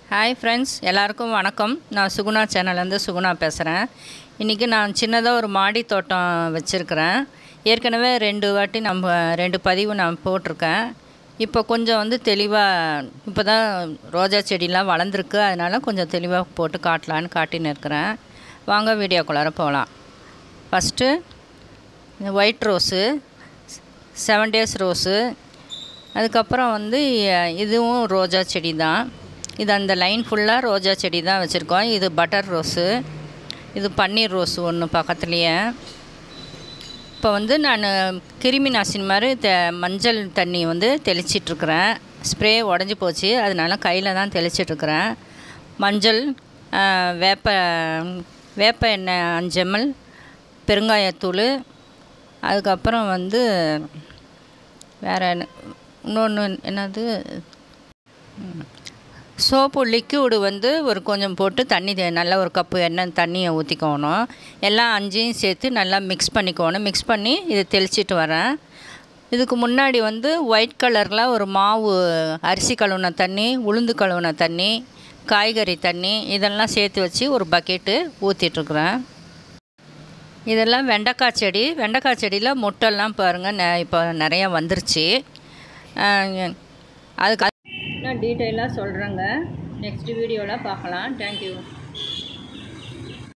Hi friends எல்லாருக்கும் வணக்கம் நான் சுகுணா சேனல்லேருந்து சுகுணா பேசுகிறேன் இன்றைக்கி நான் சின்னதாக ஒரு மாடி தோட்டம் வச்சுருக்கிறேன் ஏற்கனவே ரெண்டு வாட்டி நம்ம ரெண்டு பதிவு நான் போட்டிருக்கேன் இப்போ கொஞ்சம் வந்து தெளிவாக இப்போ தான் ரோஜா செடிலாம் வளர்ந்துருக்கு அதனால் கொஞ்சம் தெளிவாக போட்டு காட்டலான்னு காட்டின்னு இருக்கிறேன் வாங்க வீடியோக்குள்ளார போகலாம் ஃபஸ்ட்டு இந்த white rose seven days rose அதுக்கப்புறம் வந்து அஹ், இதுவும் ரோஜா செடி தான் இது அந்த லைன் ஃபுல்லாக ரோஜா செடி தான் வச்சுருக்கோம் இது பட்டர் ரோஸு இது பன்னீர் ரோஸ் ஒன்று பக்கத்துலேயே இப்போ வந்து நான் கிருமி நாசினி மாதிரி தெ மஞ்சள் தண்ணி வந்து தெளிச்சிட்ருக்கிறேன் ஸ்ப்ரே உடஞ்சி போச்சு அதனால கையில் தான் தெளிச்சிட்ருக்கிறேன் மஞ்சள் அஹ், வேப்ப வேப்ப எண்ணெய் அஞ்சு எம்எல் பெருங்காயத்தூள் அதுக்கப்புறம் வந்து வேறு இன்னொன்று என்னது ம். சோப்பு லிக்யூடு வந்து ஒரு கொஞ்சம் போட்டு தண்ணி தே- நல்லா ஒரு கப்பு எண்ணெய் தண்ணியை ஊற்றிக்கணும் எல்லாம் அஞ்சையும் சேர்த்து நல்லா மிக்ஸ் பண்ணிக்கணும் மிக்ஸ் பண்ணி இதை தெளிச்சிட்டு வரேன் இதுக்கு முன்னாடி வந்து ஒயிட் கலரில் ஒரு மாவு அரிசி கழுவுன தண்ணி உளுந்து கழுவுன தண்ணி காய்கறி தண்ணி இதெல்லாம் சேர்த்து வச்சு ஒரு பக்கெட்டு ஊற்றிட்டுருக்குறேன் இதெல்லாம் வெண்டைக்காய் செடி வெண்டைக்காய் செடியில் முட்டெல்லாம் பாருங்கள் நெ இப்போ நிறையா வந்துருச்சு அஹ் அதுக்கு நான் டீட்டெயிலாக சொல்கிறேங்க நெக்ஸ்ட் வீடியோவில் பார்க்கலாம் தேங்க்யூ